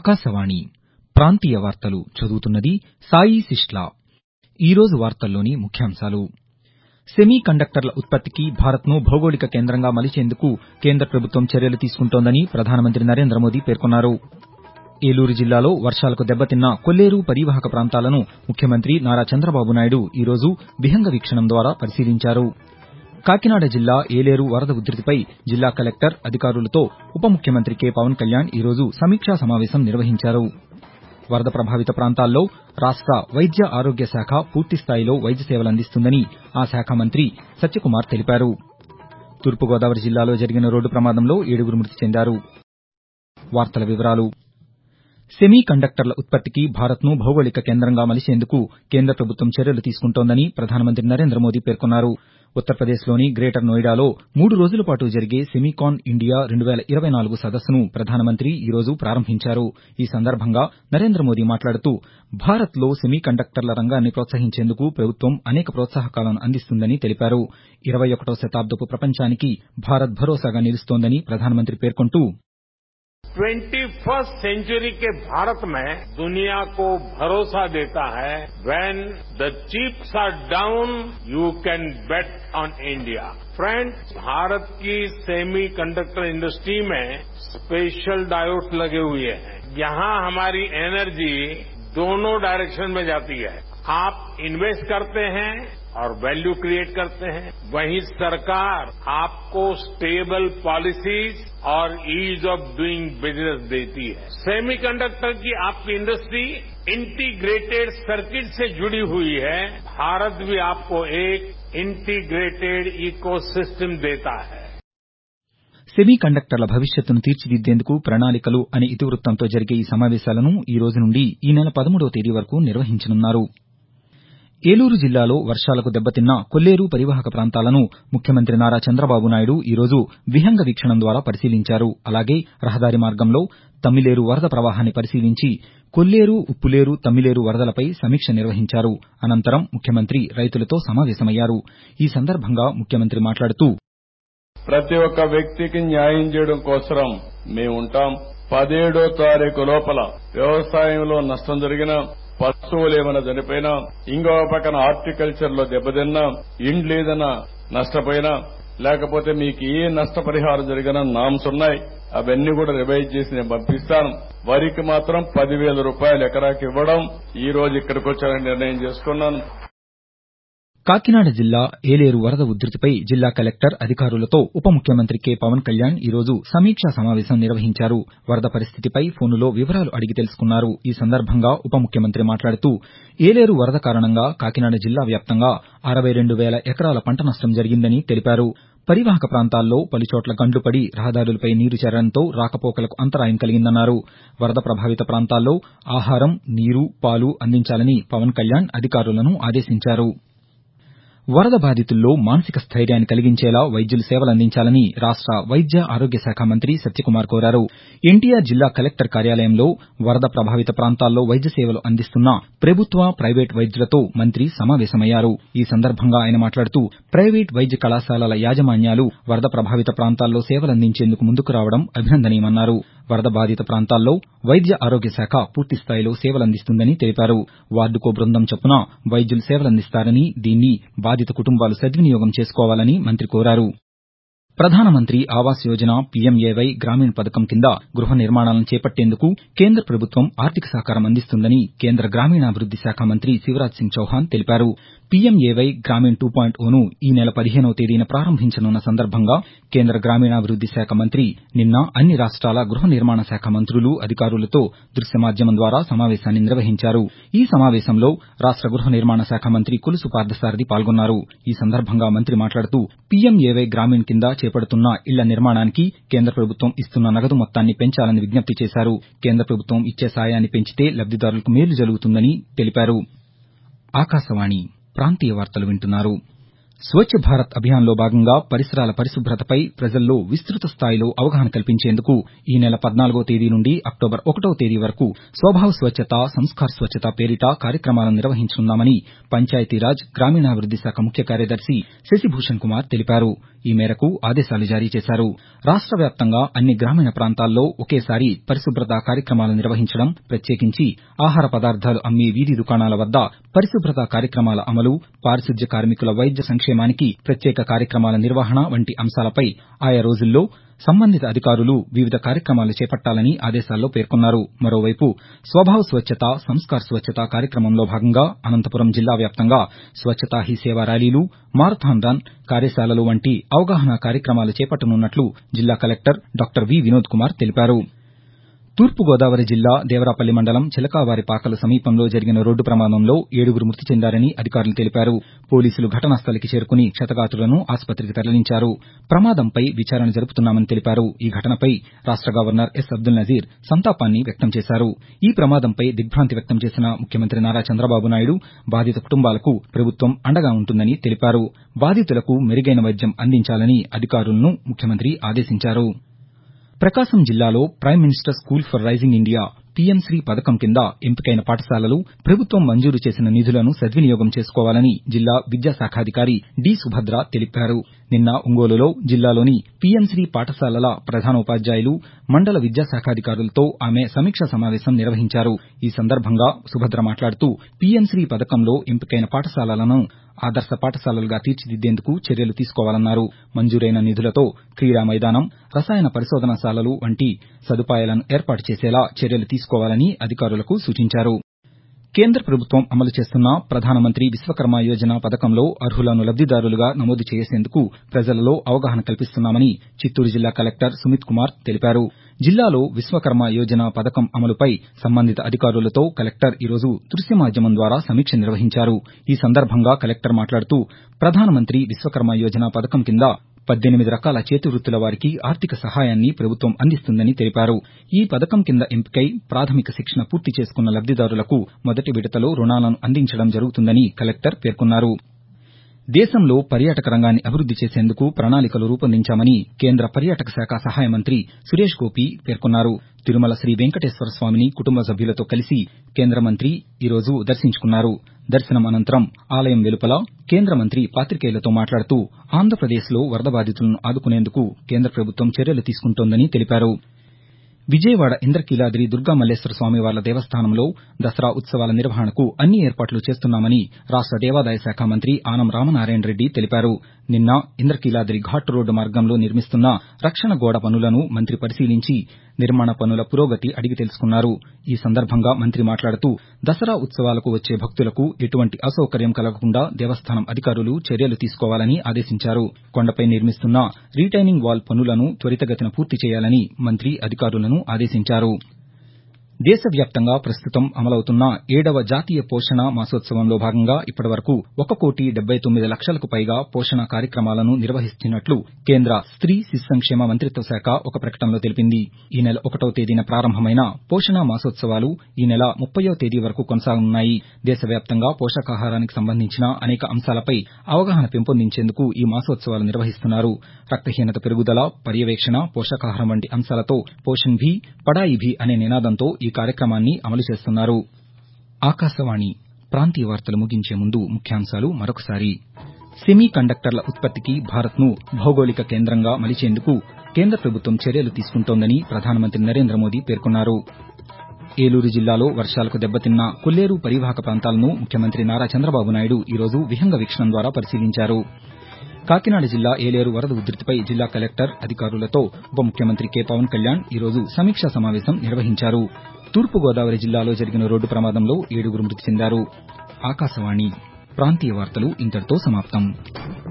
ఆకాశవాణి ప్రాంతీయ వార్తలు చదువుతున్నది సాయి సిస్లా ఈరోజు వార్తల్లోని ముఖ్యాంశాలు సెమీ కండక్టర్ల ఉత్పత్తికి భారత్ను భౌగోళిక కేంద్రంగా మలిచేందుకు కేంద్ర ప్రభుత్వం చర్యలు తీసుకుంటోందని ప్రధానమంత్రి నరేంద్ర మోదీ పేర్కొన్నారు ఏలూరు జిల్లాలో వర్షాలకు దెబ్బతిన్న కొల్లేరు పరీవాహక ప్రాంతాలను ముఖ్యమంత్రి నారా చంద్రబాబు నాయుడు ఈరోజు విహంగ వీక్షణం ద్వారా పరిశీలించారు కాకినాడ జిల్లా ఏలేరు వరద ఉధృతిపై జిల్లా కలెక్టర్ అధికారులతో ఉప ముఖ్యమంత్రి కె పవన్ కళ్యాణ్ ఈరోజు సమీక్షా సమావేశం నిర్వహించారు వరద ప్రభావిత ప్రాంతాల్లో రాష్ట వైద్య ఆరోగ్య శాఖ పూర్తిస్థాయిలో వైద్య సేవలందిస్తుందని ఆ శాఖ మంత్రి సత్యకుమార్ తెలిపారు తూర్పుగోదావరి జిల్లాలో జరిగిన రోడ్డు ప్రమాదంలో ఏడుగురు మృతి చెందారు సెమీ కండక్టర్ల ఉత్పత్తికి భారత్ను భౌగోళిక కేంద్రంగా మలిచేందుకు కేంద్ర ప్రభుత్వం చర్యలు తీసుకుంటోందని ప్రధానమంత్రి నరేంద్ర మోదీ పేర్కొన్నారు ఉత్తర్ప్రదేశ్లోని గ్రేటర్ నోయిడాలో మూడు రోజుల పాటు జరిగే సెమీకాన్ ఇండియా సదస్సును ప్రధానమంత్రి ఈరోజు ప్రారంభించారు ఈ సందర్భంగా నరేంద్ర మోదీ మాట్లాడుతూ భారత్లో సెమీ కండక్టర్ల రంగాన్ని ప్రోత్సహించేందుకు ప్రభుత్వం అనేక ప్రోత్సాహకాలను అందిస్తుందని తెలిపారు ఇరవై ఒకటో శతాబ్దపు ప్రపంచానికి భారత్ భరోసాగా నిలుస్తోందని ప్రధానమంత్రి పేర్కొంటూ ट्वेंटी फर्स्ट सेंचुरी के भारत में दुनिया को भरोसा देता है when the chips are down you can bet on India friends Bharat की सेमी कंडक्टर इंडस्ट्री में स्पेशल डायोड्स लगे हुए हैं यहां हमारी एनर्जी दोनों डायरेक्शन में जाती है आप इन्वेस्ट करते हैं और वैल्यू क्रिएट करते हैं वहीं सरकार आपको स्टेबल पॉलिसीज और ईज ऑफ डूइंग बिजनेस देती है सेमी कंडक्टर की आपकी इंडस्ट्री इंटीग्रेटेड सर्किट से जुड़ी हुई है भारत भी आपको एक इंटीग्रेटेड इकोसिस्टम देता है సెమీ కండక్టర్ల భవిష్యత్తును తీర్చిదిద్దేందుకు ప్రణాళికలు అనే ఇతివృత్తంతో జరిగే ఈ సమావేశాలను ఈ రోజు నుండి ఈ నెల పదమూడవ తేదీ వరకు నిర్వహించనున్నారు ఏలూరు జిల్లాలో వర్షాలకు దెబ్బతిన్న కొల్లేరు పరీవాహక ప్రాంతాలను ముఖ్యమంత్రి నారా చంద్రబాబు నాయుడు ఈరోజు విహంగ వీక్షణం ద్వారా పరిశీలించారు అలాగే రహదారి మార్గంలో తమ్మిలేరు వరద ప్రవాహాన్ని పరిశీలించి కొల్లేరు ఉప్పులేరు తమ్మిలేరు వరదలపై సమీక్ష నిర్వహించారు అనంతరం ముఖ్యమంత్రి రైతులతో సమావేశమయ్యారు ఈ సందర్భంగా ముఖ్యమంత్రి మాట్లాడుతూ ప్రతి ఒక్క వ్యక్తికి న్యాయం చేయడం కోసం మేముంటాం పదిహేడో తారీఖు లోపల వ్యవసాయంలో నష్టం జరిగినా పశువులు ఏమైనా చనిపోయినా ఇంకో పక్కన హార్టికల్చర్ లో దెబ్బతిన్నా ఇండ్లు ఏదైనా నష్టపోయినా లేకపోతే మీకు ఏ నష్టపరిహారం జరిగినా నామ్స్ ఉన్నాయి అవన్నీ కూడా రివైజ్ చేసి నేను పంపిస్తాను వరికి మాత్రం పదివేల రూపాయలు ఎకరాకి ఇవ్వడం ఈ రోజు ఇక్కడికి వచ్చారని నిర్ణయం చేసుకున్నాను కాకినాడ జిల్లా ఏలేరు వరద ఉధృతిపై జిల్లా కలెక్టర్ అధికారులతో ఉప ముఖ్యమంత్రి కె పవన్ కళ్యాణ్ ఈరోజు సమీక్షా సమావేశం నిర్వహించారు వరద పరిస్థితిపై ఫోనులో వివరాలు అడిగి తెలుసుకున్నారు ఈ సందర్భంగా ఉప ముఖ్యమంత్రి మాట్లాడుతూ ఏలేరు వరద కారణంగా కాకినాడ జిల్లా వ్యాప్తంగా అరవై రెండు వేల ఎకరాల పంట నష్టం జరిగిందని తెలిపారు పరివాహక ప్రాంతాల్లో పలుచోట్ల గండ్లుపడి రహదారులపై నీరు చేరడంతో రాకపోకలకు అంతరాయం కలిగిందన్నారు వరద ప్రభావిత ప్రాంతాల్లో ఆహారం నీరు పాలు అందించాలని పవన్ కళ్యాణ్ అధికారులను ఆదేశించారు వరద బాధితుల్లో మానసిక స్థైర్యాన్ని కలిగించేలా వైద్యులు సేవలందించాలని రాష్ట వైద్య ఆరోగ్య శాఖ మంత్రి సత్యకుమార్ కోరారు ఎన్టీఆర్ జిల్లా కలెక్టర్ కార్యాలయంలో వరద ప్రభావిత ప్రాంతాల్లో వైద్య సేవలు అందిస్తున్న ప్రభుత్వ ప్రైవేటు వైద్యులతో మంత్రి సమావేశమయ్యారు ఈ సందర్భంగా ఆయన మాట్లాడుతూ ప్రైవేటు వైద్య కళాశాలల యాజమాన్యాలు వరద ప్రభావిత ప్రాంతాల్లో సేవలందించేందుకు ముందుకు రావడం అభినందనీయమన్నారు వరద బాధిత ప్రాంతాల్లో వైద్య ఆరోగ్య శాఖ పూర్తిస్థాయిలో సేవలందిస్తుందని తెలిపారు వార్డుకో బృందం చొప్పున వైద్యులు సేవలందిస్తారని దీన్ని బాధిత కుటుంబాలు సద్వినియోగం చేసుకోవాలని మంత్రి కోరారు ప్రధానమంత్రి ఆవాస్ యోజన పీఎంఏవై గ్రామీణ్ పథకం కింద గృహ నిర్మాణాలను చేపట్టేందుకు కేంద్ర ప్రభుత్వం ఆర్థిక సహకారం అందిస్తుందని కేంద్ర గ్రామీణాభివృద్ది శాఖ మంత్రి శివరాజ్ సింగ్ చౌహాన్ తెలిపారు పీఎంఏవై గ్రామీణ్ టూ పాయింట్ ఓను ఈ నెల పదిహేనవ తేదీన ప్రారంభించనున్న సందర్భంగా కేంద్ర గ్రామీణాభివృద్ది శాఖ మంత్రి నిన్న అన్ని రాష్ట్రాల గృహ నిర్మాణ శాఖ మంత్రులు అధికారులతో దృశ్య మాధ్యమం ద్వారా సమావేశాన్ని నిర్వహించారు ఈ సమావేశంలో రాష్ట గృహ నిర్మాణ శాఖ మంత్రి కొలుసు పార్థసారథి పాల్గొన్నారు ఈ సందర్భంగా మంత్రి మాట్లాడుతూ పీఎంఏవై గ్రామీణ్ కింద చేపడుతున్న ఇళ్ల నిర్మాణానికి కేంద్ర ప్రభుత్వం ఇస్తున్న నగదు మొత్తాన్ని పెంచాలని విజ్ఞప్తి చేశారు కేంద్ర ప్రభుత్వం ఇచ్చే సాయాన్ని పెంచితే లబ్దిదారులకు మేలు జరుగుతుందని తెలిపారు ఆకాశవాణి ప్రాంతీయ వార్తలు వింటున్నారు స్వచ్ఛ భారత్ అభియాన్లో భాగంగా పరిసరాల పరిశుభ్రతపై ప్రజల్లో విస్తృత స్థాయిలో అవగాహన కల్పించేందుకు ఈ నెల పద్నాలుగో తేదీ నుండి అక్టోబర్ ఒకటో తేదీ వరకు స్వభావ్ స్వచ్ఛత సంస్కార్ స్వచ్ఛత పేరిట కార్యక్రమాలను నిర్వహించనున్నామని పంచాయతీరాజ్ గ్రామీణాభివృద్ది శాఖ ముఖ్య కార్యదర్శి శశిభూషణ్ కుమార్ తెలిపారు ఈ మేరకు ఆదేశాలు జారీ చేశారు రాష్ట వ్యాప్తంగా అన్ని గ్రామీణ ప్రాంతాల్లో ఒకేసారి పరిశుభ్రత కార్యక్రమాలు నిర్వహించడం ప్రత్యేకించి ఆహార పదార్థాలు అమ్మే వీధి దుకాణాల వద్ద పరిశుభ్రత కార్యక్రమాల అమలు పారిశుద్ధ్య కార్మికుల వైద్య సంక్షేమానికి ప్రత్యేక కార్యక్రమాల నిర్వహణ వంటి అంశాలపై ఆయా రోజుల్లో సంబంధిత అధికారులు వివిధ కార్యక్రమాలు చేపట్టాలని ఆదేశాల్లో పేర్కొన్నారు మరోవైపు స్వభావ్ స్వచ్ఛత సంస్కార్ స్వచ్ఛత కార్యక్రమంలో భాగంగా అనంతపురం జిల్లా వ్యాప్తంగా స్వచ్ఛతా హీ సేవ ర్యాలీలు మారథాన్ రన్ కార్యశాలలు వంటి అవగాహన కార్యక్రమాలు చేపట్టనున్నట్లు జిల్లా collector doctor V Vinod Kumar తెలిపారు తూర్పుగోదావరి జిల్లా దేవరాపల్లి మండలం చిలకావారిపాకలు సమీపంలో జరిగిన రోడ్డు ప్రమాదంలో ఏడుగురు మృతి చెందారని అధికారులు తెలిపారు పోలీసులు ఘటనా స్థలికి చేరుకుని క్షతగాతులను ఆసుపత్రికి తరలించారు ప్రమాదంపై విచారణ జరుపుతున్నామని తెలిపారు ఈ ఘటనపై రాష్ట గవర్నర్ ఎస్ అబ్దుల్ నజీర్ సంతాపాన్ని వ్యక్తం చేశారు ఈ ప్రమాదంపై దిగ్భాంతి వ్యక్తం చేసిన ముఖ్యమంత్రి నారా చంద్రబాబు నాయుడు బాధిత కుటుంబాలకు ప్రభుత్వం అండగా ఉంటుందని తెలిపారు బాధితులకు మెరుగైన వైద్యం అందించాలని అధికారులను ముఖ్యమంత్రి ఆదేశించారు ప్రకాశం జిల్లాలో prime minister school for rising India PM Shri పథకం కింద ఎంపికైన పాఠశాలలు ప్రభుత్వం మంజూరు చేసిన నిధులను సద్వినియోగం చేసుకోవాలని జిల్లా విద్యాశాఖాధికారి డి సుభద్ర తెలిపారు నిన్న ఒంగోలులో జిల్లాలోని పీఎం శ్రీ పాఠశాలల ప్రధానోపాధ్యాయులు మండల విద్యాశాఖాధికారులతో ఆమె సమీక్షా సమావేశం నిర్వహించారు ఈ సందర్భంగా సుభద్ర మాట్లాడుతూ పీఎం శ్రీ పథకంలో ఎంపికైన పాఠశాలలను ఆదర్శ పాఠశాలలుగా తీర్చిదిద్దేందుకు చర్యలు తీసుకోవాలన్నారు మంజూరైన నిధులతో క్రీడా మైదానం రసాయన పరిశోధనాశాలలు వంటి సదుపాయాలను ఏర్పాటు చేసేలా చర్యలు తీసుకోవాలని అధికారులకు సూచించారు కేంద్ర ప్రభుత్వం అమలు చేస్తున్న ప్రధానమంత్రి విశ్వకర్మ యోజన పథకంలో అర్హులను లబ్దిదారులుగా నమోదు చేసేందుకు ప్రజలలో అవగాహన కల్పిస్తున్నామని చిత్తూరు జిల్లా కలెక్టర్ సుమిత్ కుమార్ తెలిపారు జిల్లాలో విశ్వకర్మ యోజన పథకం అమలుపై సంబంధిత అధికారులతో కలెక్టర్ ఈరోజు దృశ్య మాధ్యమం ద్వారా సమీక్ష నిర్వహించారు ఈ సందర్భంగా కలెక్టర్ మాట్లాడుతూ ప్రధానమంత్రి విశ్వకర్మ యోజన పథకం కింద పద్దెనిమిది రకాల చేతివృత్తుల వారికి ఆర్థిక సహాయాన్ని ప్రభుత్వం అందిస్తుందని తెలిపారు ఈ పథకం కింద ఎంపికై ప్రాథమిక శిక్షణ పూర్తి చేసుకున్న లబ్దిదారులకు మొదటి విడతలో రుణాలను అందించడం జరుగుతుందని కలెక్టర్ పేర్కొన్నారు దేశంలో పర్యాటక రంగాన్ని అభివృద్ది చేసేందుకు ప్రణాళికలు రూపొందించామని కేంద్ర పర్యాటక శాఖ సహాయ మంత్రి సురేష్ గోపి పేర్కొన్నారు తిరుమల శ్రీ వెంకటేశ్వర స్వామిని కుటుంబ సభ్యులతో కలిసి కేంద్ర మంత్రి ఈరోజు దర్శించుకున్నారు దర్శనం అనంతరం ఆలయం వెలుపల కేంద్ర మంత్రి పాతికేయులతో మాట్లాడుతూ ఆంధ్రప్రదేశ్లో వరద బాధితులను ఆదుకునేందుకు కేంద్ర ప్రభుత్వం చర్యలు తీసుకుంటోందని తెలిపారు విజయవాడ ఇంద్రకీలాద్రి దుర్గా మల్లేశ్వర స్వామివార్ల దేవస్థానంలో దసరా ఉత్సవాల నిర్వహణకు అన్ని ఏర్పాట్లు చేస్తున్నామని రాష్ట దేవాదాయ శాఖ మంత్రి ఆనం రామనారాయణ రెడ్డి తెలిపారు నిన్న ఇంద్రకీలాద్రి ఘాట్ రోడ్డు మార్గంలో నిర్మిస్తున్న రక్షణ గోడ పనులను మంత్రి పరిశీలించి నిర్మాణ పనుల పురోగతి అడిగి తెలుసుకున్నారు ఈ సందర్భంగా మంత్రి మాట్లాడుతూ దసరా ఉత్సవాలకు వచ్చే భక్తులకు ఎటువంటి అసౌకర్యం కలగకుండా దేవస్థానం అధికారులు చర్యలు తీసుకోవాలని ఆదేశించారు కొండపై నిర్మిస్తున్న రీటైనింగ్ వాల్ పనులను త్వరితగతిన పూర్తి చేయాలని మంత్రి అధికారులను ఆదేశించారు దేశవ్యాప్తంగా ప్రస్తుతం అమలవుతున్న ఏడవ జాతీయ పోషణ మాసోత్సవంలో భాగంగా ఇప్పటివరకు ఒక కోటి డెబ్బై తొమ్మిది లక్షలకు పైగా పోషణ కార్యక్రమాలను నిర్వహిస్తున్నట్లు కేంద్ర స్త్రీ శిశు సంక్షేమ మంతిత్వ శాఖ ఒక ప్రకటనలో తెలిపింది ఈ నెల ఒకటో తేదీన ప్రారంభమైన పోషణ మాసోత్సవాలు ఈ నెల ముప్పయో తేదీ వరకు కొనసాగనున్నాయి దేశవ్యాప్తంగా పోషకాహారానికి సంబంధించిన అనేక అంశాలపై అవగాహన పెంపొందించేందుకు ఈ మాసోత్సవాలు నిర్వహిస్తున్నారు రక్తహీనత పెరుగుదల పర్యవేక్షణ పోషకాహారం వంటి అంశాలతో పోషణ్ భీ పడాయి భీ అనే నినాదంతో ఈ కార్యక్రమాన్ని అమలు చేస్తున్నారు ఆకాశవాణి ప్రాంతీయ వార్తలు ముగించే ముందు ముఖ్యాంశాలు మరొకసారి సెమీ కండక్టర్ల ఉత్పత్తికి భారత్ను భౌగోళిక కేంద్రంగా మలిచేందుకు కేంద్ర ప్రభుత్వం చర్యలు తీసుకుంటోందని ప్రధానమంత్రి నరేంద్ర మోదీ పేర్కొన్నారు ఏలూరు జిల్లాలో వర్షాలకు దెబ్బతిన్న కొల్లేరు పరివాహక ప్రాంతాలను ముఖ్యమంత్రి నారా చంద్రబాబు నాయుడు ఈరోజు విహంగ వీక్షణం ద్వారా పరిశీలించారు కాకినాడ జిల్లా ఏలేరు వరద ఉధృతిపై జిల్లా కలెక్టర్ అధికారులతో ఉప ముఖ్యమంత్రి కె పవన్ కళ్యాణ్ ఈరోజు సమీక్షా సమావేశం నిర్వహించారు తూర్పుగోదావరి జిల్లాలో జరిగిన రోడ్డు ప్రమాదంలో ఏడుగురు మృతి చెందారు ఆకాశవాణి ప్రాంతీయ వార్తలు ఇంతటితో సమాప్తం